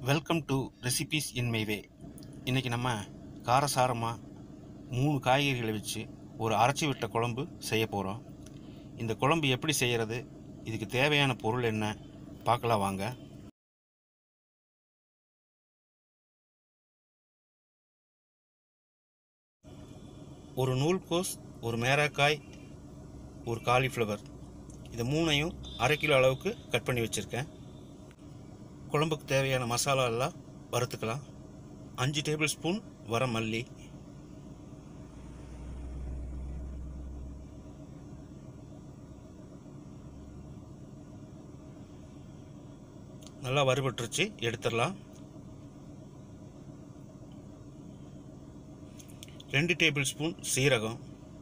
welcome to recipes in my way இன்றைக்கி நம்ம காரசாரமாக மூணு காய்கறிகளை வச்சு ஒரு அரைச்சி விட்ட குழம்பு செய்ய போகிறோம் இந்த குழம்பு எப்படி செய்கிறது இதுக்கு தேவையான பொருள் என்ன பார்க்கலாம் வாங்க ஒரு நூல்கோஸ் ஒரு மேராக்காய் ஒரு காலிஃப்ளவர் இது மூணையும் அரை கிலோ அளவுக்கு கட் பண்ணி வச்சுருக்கேன் குழம்புக்கு தேவையான மசாலா எல்லாம் வறுத்துக்கலாம் அஞ்சு டேபிள் ஸ்பூன் வர மல்லி நல்லா வறுபட்டுருச்சு எடுத்துடலாம் ரெண்டு டேபிள் ஸ்பூன் சீரகம்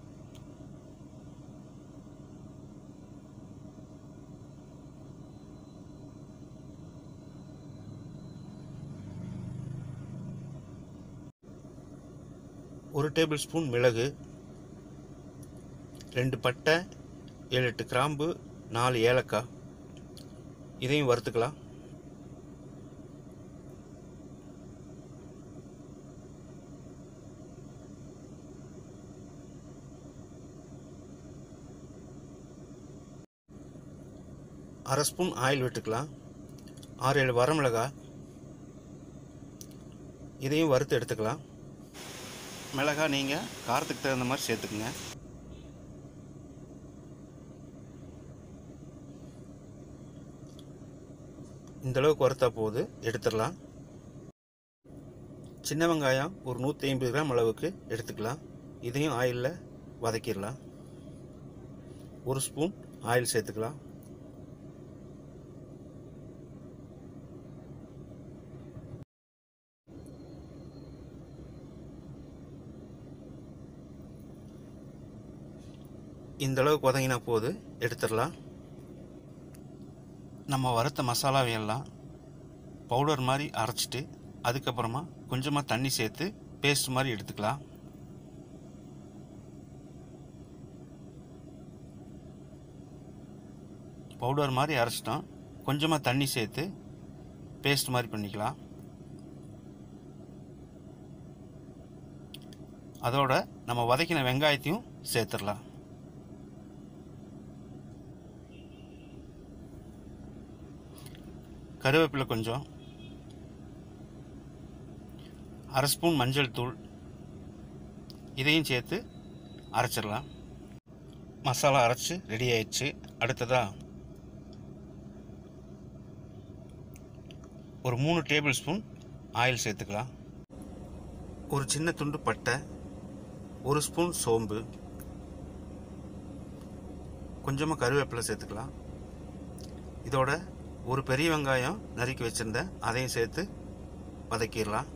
ஒரு டேபிள் ஸ்பூன் மிளகு ரெண்டு பட்டை ஏழு எட்டு கிராம்பு நாலு ஏலக்காய் இதையும் வறுத்துக்கலாம் அரை ஸ்பூன் ஆயில் விட்டுக்கலாம் ஆறு ஏழு வரமிளகாய் இதையும் வறுத்து எடுத்துக்கலாம் மிளகாய் நீங்கள் காரத்துக்கு தகுந்த மாதிரி சேர்த்துக்குங்க இந்த அளவுக்கு வறுத்தா போது எடுத்துடலாம் சின்ன வெங்காயம் ஒரு நூற்றி ஐம்பது கிராம் அளவுக்கு எடுத்துக்கலாம் இதையும் ஆயிலில் வதக்கிடலாம் ஒரு ஸ்பூன் ஆயில் சேர்த்துக்கலாம் இந்த அளவுக்கு வதங்கினா போது எடுத்துடலாம் நம்ம வறுத்த மசாலாவையெல்லாம் பவுடர் மாதிரி அரைச்சிட்டு அதுக்கப்புறமா கொஞ்சமாக தண்ணி சேர்த்து பேஸ்ட் மாதிரி எடுத்துக்கலாம் பவுடர் மாதிரி அரைச்சிட்டோம் கொஞ்சமாக தண்ணி சேர்த்து பேஸ்ட் மாதிரி பண்ணிக்கலாம் அதோட நம்ம வதக்கின வெங்காயத்தையும் சேர்த்துடலாம் கருவேப்பிலை கொஞ்சம் அரை ஸ்பூன் மஞ்சள் தூள் இதையும் சேர்த்து அரைச்சிடலாம் மசாலா அரைச்சி ரெடி ஆயிடுச்சு அடுத்ததாக ஒரு மூணு டேபிள் ஸ்பூன் ஆயில் சேர்த்துக்கலாம் ஒரு சின்ன துண்டு பட்டை ஒரு ஸ்பூன் சோம்பு கொஞ்சமாக கருவேப்பிலை சேர்த்துக்கலாம் இதோட ஒரு பெரிய வெங்காயம் நறுக்கி வச்சுருந்தேன் அதையும் சேர்த்து வதக்கிடலாம்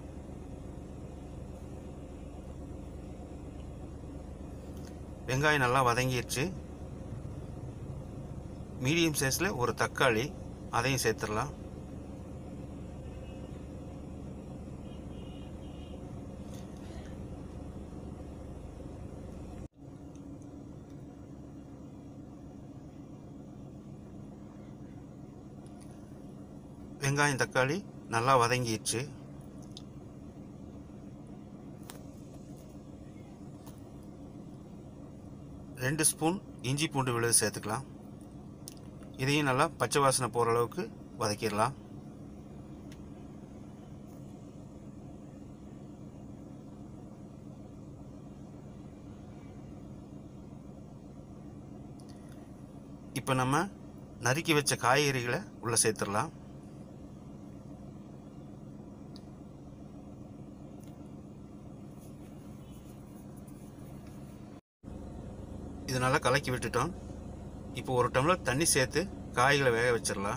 வெங்காயம் நல்லா வதங்கிடுச்சு மீடியம் சைஸில் ஒரு தக்காளி அதையும் சேர்த்துடலாம் வெங்காயம் தக்காளி நல்லா வதங்கிடுச்சு ரெண்டு ஸ்பூன் இஞ்சி பூண்டு விழுது சேர்த்துக்கலாம் இதையும் நல்லா பச்சை வாசனை போகிற அளவுக்கு வதக்கிடலாம் இப்போ நம்ம நறுக்கி வச்ச காய்கறிகளை உள்ளே சேர்த்துடலாம் இது நல்லா கலக்கி விட்டுட்டோம் இப்போ ஒரு டம்ளர் தண்ணி சேர்த்து காய்களை வேக வச்சிடலாம்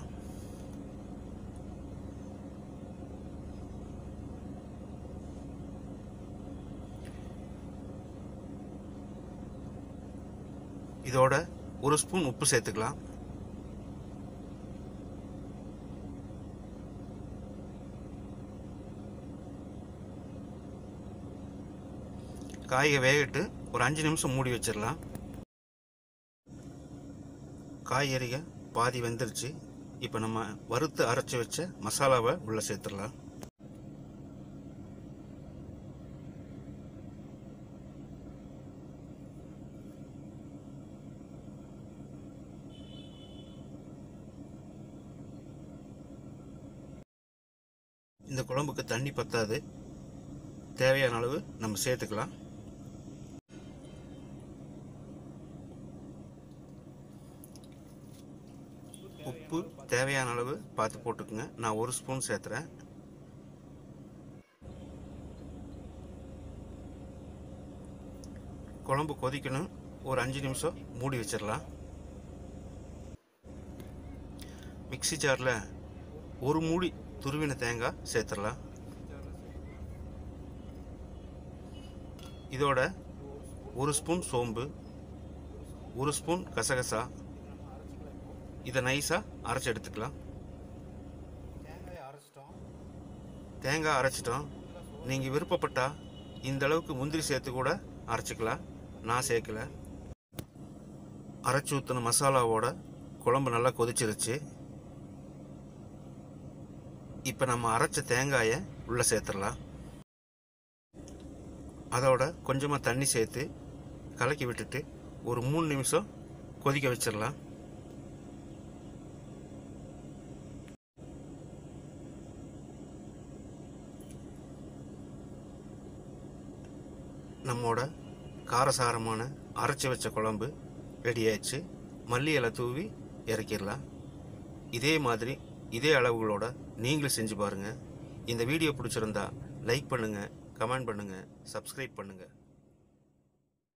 இதோட ஒரு ஸ்பூன் உப்பு சேர்த்துக்கலாம் காய்கை வேகட்டு ஒரு அஞ்சு நிமிஷம் மூடி வச்சிடலாம் காய்கறிகள் பாதி வெந்துருச்சு இப்போ நம்ம வறுத்து அரைச்சி வச்ச மசாலாவை உள்ளே சேர்த்துடலாம் இந்த குழம்புக்கு தண்ணி பத்தாது தேவையான அளவு நம்ம சேர்த்துக்கலாம் உப்பு தேவையான அளவு பார்த்து போட்டுக்குங்க நான் ஒரு ஸ்பூன் சேர்த்துறேன் குழம்பு கொதிக்கணும் ஒரு அஞ்சு நிமிஷம் மூடி வச்சிடலாம் மிக்ஸி ஜாரில் ஒரு மூடி துருவின தேங்காய் சேர்த்துடலாம் இதோட ஒரு ஸ்பூன் சோம்பு ஒரு ஸ்பூன் கசகசா இதை நைஸாக அரைச்சி எடுத்துக்கலாம் தேங்காய் அரைச்சிட்டோம் நீங்கள் விருப்பப்பட்டா இந்த அளவுக்கு முந்திரி சேர்த்து கூட அரைச்சிக்கலாம் நான் சேர்க்கல அரைச்சி ஊற்றின மசாலாவோட குழம்பு நல்லா கொதிச்சிருச்சு இப்போ நம்ம அரைச்ச தேங்காயை உள்ளே சேர்த்துடலாம் அதோட கொஞ்சமாக தண்ணி சேர்த்து கலக்கி விட்டுட்டு ஒரு மூணு நிமிஷம் கொதிக்க வச்சிடலாம் நம்மோட காரசாரமான அரைச்சி வச்ச குழம்பு ரெடி ஆயிடுச்சு மல்லி இலை தூவி இறக்கிடலாம் இதே மாதிரி இதே அளவுகளோட நீங்களும் செஞ்சு பாருங்கள் இந்த வீடியோ பிடிச்சிருந்தா லைக் பண்ணுங்கள் கமெண்ட் பண்ணுங்கள் சப்ஸ்கிரைப் பண்ணுங்கள்